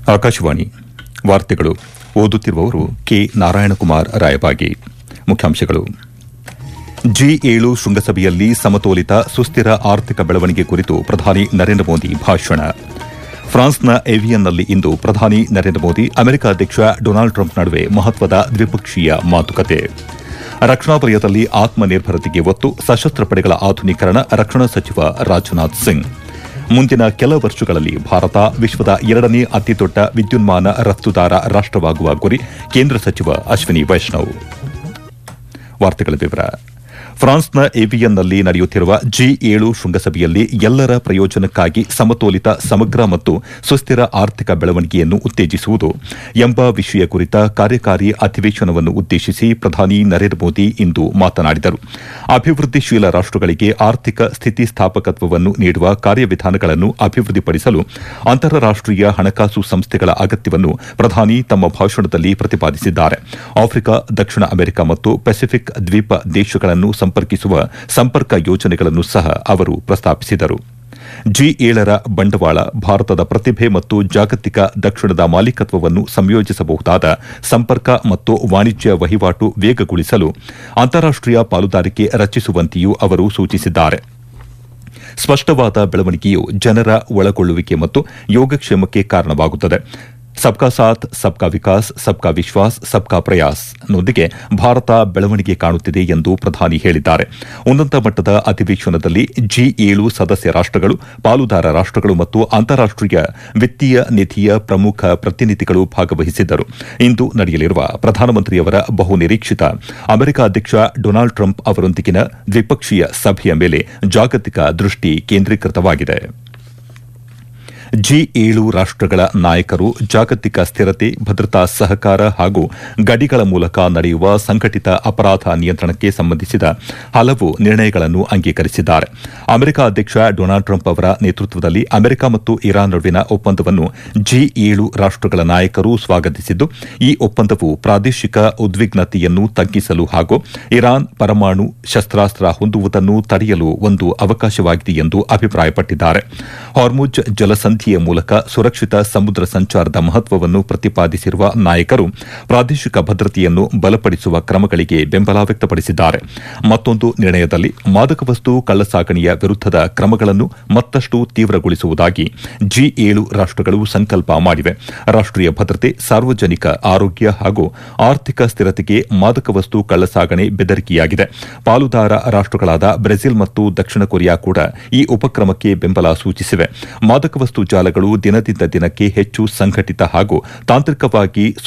ಆಕಾಶವಾಣಿ ವಾರ್ತೆಗಳು ಓದುತ್ತಿರುವವರು ಕೆ ನಾರಾಯಣಕುಮಾರ್ ರಾಯಬಾಗಿ ಮುಖ್ಯಾಂಶಗಳು ಜಿ ಏಳು ಶೃಂಗಸಭೆಯಲ್ಲಿ ಸಮತೋಲಿತ ಸುಸ್ಥಿರ ಆರ್ಥಿಕ ಬೆಳವಣಿಗೆ ಕುರಿತು ಪ್ರಧಾನಿ ನರೇಂದ್ರ ಮೋದಿ ಭಾಷಣ ಫ್ರಾನ್ಸ್ನ ಏವಿಯನ್ನಲ್ಲಿ ಇಂದು ಪ್ರಧಾನಿ ನರೇಂದ್ರ ಮೋದಿ ಅಮೆರಿಕ ಅಧ್ಯಕ್ಷ ಡೊನಾಲ್ಡ್ ಟ್ರಂಪ್ ನಡುವೆ ಮಹತ್ವದ ದ್ವಿಪಕ್ಷೀಯ ಮಾತುಕತೆ ರಕ್ಷಣಾ ವಲಯದಲ್ಲಿ ಆತ್ಮನಿರ್ಭರತೆಗೆ ಒತ್ತು ಸಶಸ್ತ್ರ ಪಡೆಗಳ ಆಧುನೀಕರಣ ರಕ್ಷಣಾ ಸಚಿವ ರಾಜನಾಥ್ ಸಿಂಗ್ ಮುಂದಿನ ಕೆಲ ವರ್ಷಗಳಲ್ಲಿ ಭಾರತ ವಿಶ್ವದ ಎರಡನೇ ಅತಿದೊಡ್ಡ ವಿದ್ಯುನ್ಮಾನ ರಫ್ತುದಾರ ರಾಷ್ಟವಾಗುವ ಗುರಿ ಕೇಂದ್ರ ಸಚಿವ ಅಶ್ವಿನಿ ವೈಷ್ಣವ್ ವಾರ್ತೆಗಳ ವಿವರ ಫ್ರಾನ್ಸ್ನ ಏವಿಯನ್ನಲ್ಲಿ ನಡೆಯುತ್ತಿರುವ ಜಿ ಏಳು ಶೃಂಗಸಭೆಯಲ್ಲಿ ಎಲ್ಲರ ಪ್ರಯೋಜನಕ್ಕಾಗಿ ಸಮತೋಲಿತ ಸಮಗ್ರ ಮತ್ತು ಸುಸ್ಥಿರ ಆರ್ಥಿಕ ಬೆಳವಣಿಗೆಯನ್ನು ಉತ್ತೇಜಿಸುವುದು ಎಂಬ ವಿಷಯ ಕುರಿತ ಕಾರ್ಯಕಾರಿ ಅಧಿವೇಶನವನ್ನು ಉದ್ದೇಶಿಸಿ ಪ್ರಧಾನಿ ನರೇಂದ್ರ ಮೋದಿ ಇಂದು ಮಾತನಾಡಿದರು ಅಭಿವೃದ್ಧಿಶೀಲ ರಾಷ್ಟಗಳಿಗೆ ಆರ್ಥಿಕ ಸ್ಥಿತಿಸ್ಥಾಪಕತ್ವವನ್ನು ನೀಡುವ ಕಾರ್ಯವಿಧಾನಗಳನ್ನು ಅಭಿವೃದ್ಧಿಪಡಿಸಲು ಅಂತಾರಾಷ್ಟೀಯ ಹಣಕಾಸು ಸಂಸ್ಥೆಗಳ ಅಗತ್ಯವನ್ನು ಪ್ರಧಾನಿ ತಮ್ಮ ಭಾಷಣದಲ್ಲಿ ಪ್ರತಿಪಾದಿಸಿದ್ದಾರೆ ಆಫ್ರಿಕಾ ದಕ್ಷಿಣ ಅಮೆರಿಕ ಮತ್ತು ಪೆಸಿಫಿಕ್ ದ್ವೀಪ ದೇಶಗಳನ್ನು ಸಂಪರ್ಕಿಸುವ ಸಂಪರ್ಕ ಯೋಜನೆಗಳನ್ನು ಸಹ ಅವರು ಪ್ರಸ್ತಾಪಿಸಿದರು ಜಿ ಏಳರ ಬಂಡವಾಳ ಭಾರತದ ಪ್ರತಿಭೆ ಮತ್ತು ಜಾಗತಿಕ ದಕ್ಷಿಣದ ಮಾಲೀಕತ್ವವನ್ನು ಸಂಯೋಜಿಸಬಹುದಾದ ಸಂಪರ್ಕ ಮತ್ತು ವಾಣಿಜ್ಯ ವಹಿವಾಟು ವೇಗಗೊಳಿಸಲು ಅಂತಾರಾಷ್ಟೀಯ ಪಾಲುದಾರಿಕೆ ರಚಿಸುವಂತೆಯೂ ಅವರು ಸೂಚಿಸಿದ್ದಾರೆ ಸ್ಪಷ್ಟವಾದ ಬೆಳವಣಿಗೆಯು ಜನರ ಒಳಗೊಳ್ಳುವಿಕೆ ಮತ್ತು ಯೋಗಕ್ಷೇಮಕ್ಕೆ ಕಾರಣವಾಗುತ್ತದೆ ಸಬ್ಕಾ ಸಾಥ್ ಸಬ್ಕಾ ವಿಕಾಸ್ ಸಬ್ಕಾ ವಿಶ್ವಾಸ್ ಸಬ್ಕಾ ಪ್ರಯಾಸ್ ನೊಂದಿಗೆ ಭಾರತ ಬೆಳವಣಿಗೆ ಕಾಣುತ್ತಿದೆ ಎಂದು ಪ್ರಧಾನಿ ಹೇಳಿದ್ದಾರೆ ಉನ್ನತ ಮಟ್ಟದ ಅಧಿವೇಶನದಲ್ಲಿ ಜಿ ಏಳು ಸದಸ್ಯ ರಾಷ್ಟಗಳು ಪಾಲುದಾರ ರಾಷ್ಟಗಳು ಮತ್ತು ಅಂತಾರಾಷ್ಟೀಯ ವಿತ್ತೀಯ ನಿಧಿಯ ಪ್ರಮುಖ ಪ್ರತಿನಿಧಿಗಳು ಭಾಗವಹಿಸಿದ್ದರು ಇಂದು ನಡೆಯಲಿರುವ ಪ್ರಧಾನಮಂತ್ರಿಯವರ ಬಹುನಿರೀಕ್ಷಿತ ಅಮೆರಿಕ ಅಧ್ಯಕ್ಷ ಡೊನಾಲ್ಡ್ ಟ್ರಂಪ್ ಅವರೊಂದಿಗಿನ ದ್ವಿಪಕ್ಷೀಯ ಸಭೆಯ ಮೇಲೆ ಜಾಗತಿಕ ದೃಷ್ಟಿ ಕೇಂದ್ರೀಕೃತವಾಗಿದೆ ಜಿ ಏಳು ರಾಷ್ಟಗಳ ನಾಯಕರು ಜಾಗತಿಕ ಸ್ಥಿರತೆ ಭದ್ರತಾ ಸಹಕಾರ ಹಾಗೂ ಗಡಿಗಳ ಮೂಲಕ ನಡೆಯುವ ಸಂಘಟಿತ ಅಪರಾಧ ನಿಯಂತ್ರಣಕ್ಕೆ ಸಂಬಂಧಿಸಿದ ಹಲವು ನಿರ್ಣಯಗಳನ್ನು ಅಂಗೀಕರಿಸಿದ್ದಾರೆ ಅಮೆರಿಕ ಅಧ್ಯಕ್ಷ ಡೊನಾಲ್ಡ್ ಟ್ರಂಪ್ ಅವರ ನೇತೃತ್ವದಲ್ಲಿ ಅಮೆರಿಕ ಮತ್ತು ಇರಾನ್ ನಡುವಿನ ಒಪ್ಪಂದವನ್ನು ಜಿ ಏಳು ರಾಷ್ಟಗಳ ನಾಯಕರು ಸ್ವಾಗತಿಸಿದ್ದು ಈ ಒಪ್ಪಂದವು ಪ್ರಾದೇಶಿಕ ಉದ್ವಿಗ್ನತೆಯನ್ನು ತಗ್ಗಿಸಲು ಹಾಗೂ ಇರಾನ್ ಪರಮಾಣು ಶಸ್ತ್ರಾಸ್ತ್ರ ಹೊಂದುವುದನ್ನು ತಡೆಯಲು ಒಂದು ಅವಕಾಶವಾಗಿದೆ ಎಂದು ಅಭಿಪ್ರಾಯಪಟ್ಟಿದ್ದಾರೆ ಹಾರ್ಮುಜ್ ಜಲಸಂಧಿ ಮೂಲಕ ಸುರಕ್ಷಿತ ಸಮುದ್ರ ಸಂಚಾರದ ಮಹತ್ವವನ್ನು ಪ್ರತಿಪಾದಿಸಿರುವ ನಾಯಕರು ಪ್ರಾದೇಶಿಕ ಭದ್ರತೆಯನ್ನು ಬಲಪಡಿಸುವ ಕ್ರಮಗಳಿಗೆ ಬೆಂಬಲ ವ್ಯಕ್ತಪಡಿಸಿದ್ದಾರೆ ಮತ್ತೊಂದು ನಿರ್ಣಯದಲ್ಲಿ ಮಾದಕ ವಸ್ತು ಕಳ್ಳಸಾಗಣೆಯ ವಿರುದ್ದದ ಕ್ರಮಗಳನ್ನು ಮತ್ತಷ್ಟು ತೀವ್ರಗೊಳಿಸುವುದಾಗಿ ಜಿ ಏಳು ರಾಷ್ಟಗಳು ಸಂಕಲ್ಪ ಮಾಡಿವೆ ರಾಷ್ಟೀಯ ಭದ್ರತೆ ಸಾರ್ವಜನಿಕ ಆರೋಗ್ಯ ಹಾಗೂ ಆರ್ಥಿಕ ಸ್ಥಿರತೆಗೆ ಮಾದಕ ವಸ್ತು ಕಳ್ಳಸಾಗಣೆ ಬೆದರಿಕೆಯಾಗಿದೆ ಪಾಲುದಾರ ರಾಷ್ಟಗಳಾದ ಬ್ರೆಜಿಲ್ ಮತ್ತು ದಕ್ಷಿಣ ಕೊರಿಯಾ ಕೂಡ ಈ ಉಪಕ್ರಮಕ್ಕೆ ಬೆಂಬಲ ಸೂಚಿಸಿವೆ ಮಾದಕ ವಸ್ತು ಜಾಲಗಳು ದಿನದಿಂದ ದಿನಕ್ಕೆ ಹೆಚ್ಚು ಸಂಘಟಿತ ಹಾಗೂ ತಾಂತ್ರಿಕವಾಗಿ